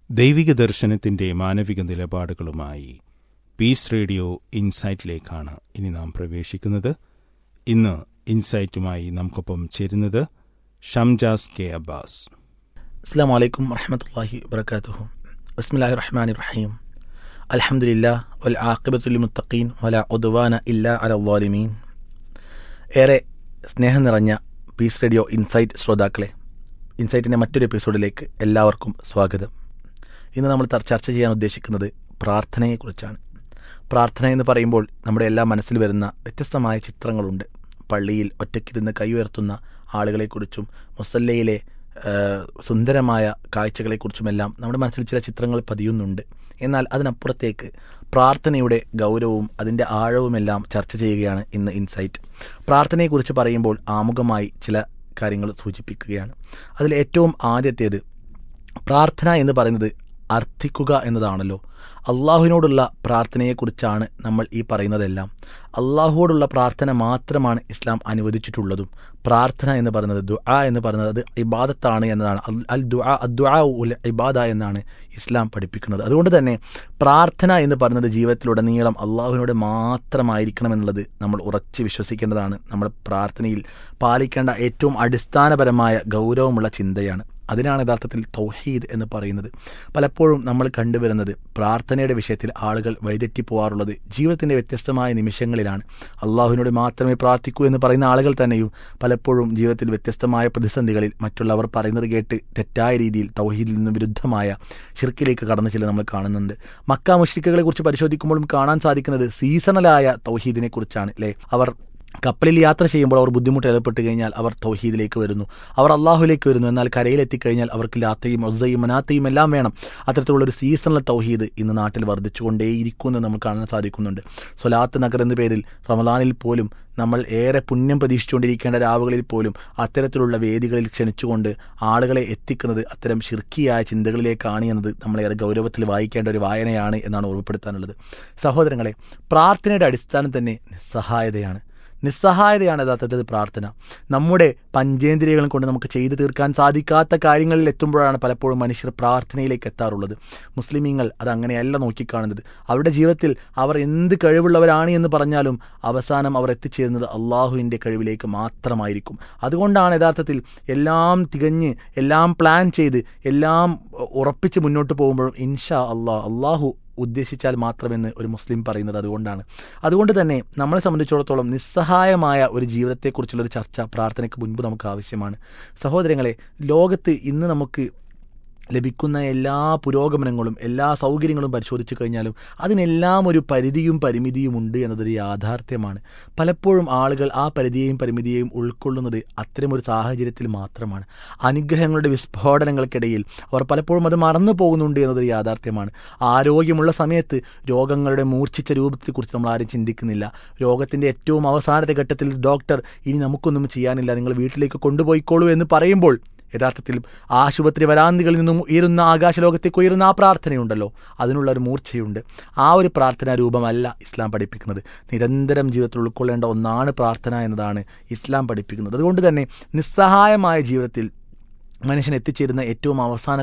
ദൈവിക ദർശനത്തിന്റെ മാനവിക നിലപാടുകളുമായി പീസ് റേഡിയോ ഇൻസൈറ്റിലേക്കാണ് ഇനി നാം പ്രവേശിക്കുന്നത് ഇന്ന് ഇൻസൈറ്റുമായി നമുക്കൊപ്പം ചേരുന്നത് ഷംജാസ് കെ അബ്ബാസ് അസ്സാം വലൈക്കും വറഹമത്തല്ലാഹി വബർക്കാത്തുഹു ബസ്മില്ലാഹി റഹ്മാൻ റഹീം അൽഹംദുലില്ലാ വൽ ആഖിബത്തുൽ മുത്തഖീൻ വല ഉദ്വാന ഇല്ലാ അലവാലിമീൻ ഏറെ സ്നേഹം നിറഞ്ഞ പീസ് റേഡിയോ ഇൻസൈറ്റ് ശ്രോതാക്കളെ ഇൻസൈറ്റിൻ്റെ മറ്റൊരു എപ്പിസോഡിലേക്ക് എല്ലാവർക്കും സ്വാഗതം ഇന്ന് നമ്മൾ തർ- ചർച്ച ചെയ്യാൻ ഉദ്ദേശിക്കുന്നത് പ്രാർത്ഥനയെക്കുറിച്ചാണ് പ്രാർത്ഥന എന്ന് പറയുമ്പോൾ നമ്മുടെ എല്ലാ മനസ്സിൽ വരുന്ന വ്യത്യസ്തമായ ചിത്രങ്ങളുണ്ട് പള്ളിയിൽ ഒറ്റയ്ക്കിരുന്ന് കൈ ഉയർത്തുന്ന ആളുകളെക്കുറിച്ചും മുസല്ലയിലെ ആ, സുന്ദരമായ കാഴ്ചകളെക്കുറിച്ചുമെല്ലാം നമ്മുടെ മനസ്സിൽ ചില ചിത്രങ്ങൾ പതിയുന്നുണ്ട് എന്നാൽ അതിനപ്പുറത്തേക്ക് പ്രാർത്ഥനയുടെ ഗൗരവവും അതിൻ്റെ ആഴവുമെല്ലാം ചർച്ച ചെയ്യുകയാണ് ഇന്ന് ഇൻസൈറ്റ് പ്രാർത്ഥനയെക്കുറിച്ച് പറയുമ്പോൾ ആമുഖമായി ചില കാര്യങ്ങൾ സൂചിപ്പിക്കുകയാണ് അതിൽ ഏറ്റവും ആദ്യത്തേത് പ്രാർത്ഥന എന്ന് പറയുന്നത് അർത്ഥിക്കുക എന്നതാണല്ലോ അള്ളാഹുവിനോടുള്ള പ്രാർത്ഥനയെക്കുറിച്ചാണ് നമ്മൾ ഈ പറയുന്നതെല്ലാം അള്ളാഹുവോടുള്ള പ്രാർത്ഥന മാത്രമാണ് ഇസ്ലാം അനുവദിച്ചിട്ടുള്ളതും പ്രാർത്ഥന എന്ന് പറയുന്നത് ദുആ എന്ന് പറയുന്നത് അത് ഇബാദത്താണ് എന്നതാണ് അൽ- അൽ ദുആ അദ്ദുആ ഉൽ ഇബാദ എന്നാണ് ഇസ്ലാം പഠിപ്പിക്കുന്നത് അതുകൊണ്ട് തന്നെ പ്രാർത്ഥന എന്ന് പറയുന്നത് ജീവിതത്തിലുടനീളം അള്ളാഹുവിനോട് മാത്രമായിരിക്കണം എന്നുള്ളത് നമ്മൾ ഉറച്ച് വിശ്വസിക്കേണ്ടതാണ് നമ്മുടെ പ്രാർത്ഥനയിൽ പാലിക്കേണ്ട ഏറ്റവും അടിസ്ഥാനപരമായ ഗൗരവമുള്ള ചിന്തയാണ് അതിനാണ് യഥാർത്ഥത്തിൽ തൗഹീദ് എന്ന് പറയുന്നത് പലപ്പോഴും നമ്മൾ കണ്ടുവരുന്നത് പ്രാർത്ഥനയുടെ വിഷയത്തിൽ ആളുകൾ വഴിതെറ്റിപ്പോവാറുള്ളത് ജീവിതത്തിൻ്റെ വ്യത്യസ്തമായ നിമിഷങ്ങളിലാണ് അള്ളാഹുവിനോട് മാത്രമേ പ്രാർത്ഥിക്കൂ എന്ന് പറയുന്ന ആളുകൾ തന്നെയും പലപ്പോഴും ജീവിതത്തിൽ വ്യത്യസ്തമായ പ്രതിസന്ധികളിൽ മറ്റുള്ളവർ പറയുന്നത് കേട്ട് തെറ്റായ രീതിയിൽ തൗഹീദിൽ നിന്ന് വിരുദ്ധമായ ഷിർക്കിലേക്ക് കടന്നു ചില നമ്മൾ കാണുന്നുണ്ട് മക്ക മുഷ്രിക്കുകളെ കുറിച്ച് പരിശോധിക്കുമ്പോഴും കാണാൻ സാധിക്കുന്നത് സീസണലായ തൗഹീദിനെ കുറിച്ചാണ് അല്ലേ അവർ കപ്പലിൽ യാത്ര ചെയ്യുമ്പോൾ അവർ ബുദ്ധിമുട്ട് ഏർപ്പെട്ട് കഴിഞ്ഞാൽ അവർ തൗഹീദിലേക്ക് വരുന്നു അവർ അള്ളാഹുലേക്ക് വരുന്നു എന്നാൽ കരയിലെത്തിക്കഴിഞ്ഞാൽ അവർക്ക് ലാത്തയും ഒസയും മനാത്തയും എല്ലാം വേണം അത്തരത്തിലുള്ള ഒരു സീസണൽ തൗഹീദ് ഇന്ന് നാട്ടിൽ വർദ്ധിച്ചുകൊണ്ടേയിരിക്കുമെന്ന് നമുക്ക് കാണാൻ സാധിക്കുന്നുണ്ട് സൊലാത്ത് നഗർ എന്ന പേരിൽ റമദാനിൽ പോലും നമ്മൾ ഏറെ പുണ്യം പ്രതീക്ഷിച്ചുകൊണ്ടിരിക്കേണ്ട രാവുകളിൽ പോലും അത്തരത്തിലുള്ള വേദികളിൽ ക്ഷണിച്ചുകൊണ്ട് ആളുകളെ എത്തിക്കുന്നത് അത്തരം ഷിർക്കിയായ ചിന്തകളിലേക്കാണ് എന്നത് നമ്മളേറെ ഗൗരവത്തിൽ വായിക്കേണ്ട ഒരു വായനയാണ് എന്നാണ് ഓർമ്മപ്പെടുത്താനുള്ളത് സഹോദരങ്ങളെ പ്രാർത്ഥനയുടെ അടിസ്ഥാനം തന്നെ നിസ്സഹായതയാണ് നിസ്സഹായതയാണ് യഥാർത്ഥത്തിൽ പ്രാർത്ഥന നമ്മുടെ പഞ്ചേന്ദ്രിയങ്ങളും കൊണ്ട് നമുക്ക് ചെയ്തു തീർക്കാൻ സാധിക്കാത്ത കാര്യങ്ങളിൽ എത്തുമ്പോഴാണ് പലപ്പോഴും മനുഷ്യർ പ്രാർത്ഥനയിലേക്ക് എത്താറുള്ളത് മുസ്ലിമീങ്ങൾ അത് അങ്ങനെയല്ല നോക്കിക്കാണുന്നത് അവരുടെ ജീവിതത്തിൽ അവർ എന്ത് കഴിവുള്ളവരാണ് എന്ന് പറഞ്ഞാലും അവസാനം അവർ എത്തിച്ചേരുന്നത് അള്ളാഹുവിൻ്റെ കഴിവിലേക്ക് മാത്രമായിരിക്കും അതുകൊണ്ടാണ് യഥാർത്ഥത്തിൽ എല്ലാം തികഞ്ഞ് എല്ലാം പ്ലാൻ ചെയ്ത് എല്ലാം ഉറപ്പിച്ച് മുന്നോട്ട് പോകുമ്പോഴും ഇൻഷാ അള്ളാഹ് അള്ളാഹു ഉദ്ദേശിച്ചാൽ മാത്രമെന്ന് ഒരു മുസ്ലിം പറയുന്നത് അതുകൊണ്ടാണ് അതുകൊണ്ട് തന്നെ നമ്മളെ സംബന്ധിച്ചിടത്തോളം നിസ്സഹായമായ ഒരു ജീവിതത്തെക്കുറിച്ചുള്ള ഒരു ചർച്ച പ്രാർത്ഥനയ്ക്ക് മുൻപ് നമുക്ക് ആവശ്യമാണ് സഹോദരങ്ങളെ ലോകത്ത് ഇന്ന് നമുക്ക് ലഭിക്കുന്ന എല്ലാ പുരോഗമനങ്ങളും എല്ലാ സൗകര്യങ്ങളും പരിശോധിച്ചു കഴിഞ്ഞാലും അതിനെല്ലാം ഒരു പരിധിയും പരിമിതിയും ഉണ്ട് എന്നതൊരു യാഥാർത്ഥ്യമാണ് പലപ്പോഴും ആളുകൾ ആ പരിധിയെയും പരിമിതിയെയും ഉൾക്കൊള്ളുന്നത് അത്തരമൊരു സാഹചര്യത്തിൽ മാത്രമാണ് അനുഗ്രഹങ്ങളുടെ വിസ്ഫോടനങ്ങൾക്കിടയിൽ അവർ പലപ്പോഴും അത് മറന്നു പോകുന്നുണ്ട് എന്നതൊരു യാഥാർത്ഥ്യമാണ് ആരോഗ്യമുള്ള സമയത്ത് രോഗങ്ങളുടെ മൂർച്ഛിച്ച രൂപത്തെക്കുറിച്ച് നമ്മൾ ആരും ചിന്തിക്കുന്നില്ല രോഗത്തിൻ്റെ ഏറ്റവും അവസാനത്തെ ഘട്ടത്തിൽ ഡോക്ടർ ഇനി നമുക്കൊന്നും ചെയ്യാനില്ല നിങ്ങൾ വീട്ടിലേക്ക് കൊണ്ടുപോയിക്കോളൂ എന്ന് പറയുമ്പോൾ യഥാർത്ഥത്തിൽ ആശുപത്രി വരാന്തികളിൽ നിന്നും ഉയരുന്ന ആകാശലോകത്തേക്ക് ഉയരുന്ന ആ പ്രാർത്ഥനയുണ്ടല്ലോ അതിനുള്ള ഒരു മൂർച്ചയുണ്ട് ആ ഒരു പ്രാർത്ഥനാ രൂപമല്ല ഇസ്ലാം പഠിപ്പിക്കുന്നത് നിരന്തരം ജീവിതത്തിൽ ഉൾക്കൊള്ളേണ്ട ഒന്നാണ് പ്രാർത്ഥന എന്നതാണ് ഇസ്ലാം പഠിപ്പിക്കുന്നത് അതുകൊണ്ട് തന്നെ നിസ്സഹായമായ ജീവിതത്തിൽ മനുഷ്യൻ എത്തിച്ചേരുന്ന ഏറ്റവും അവസാന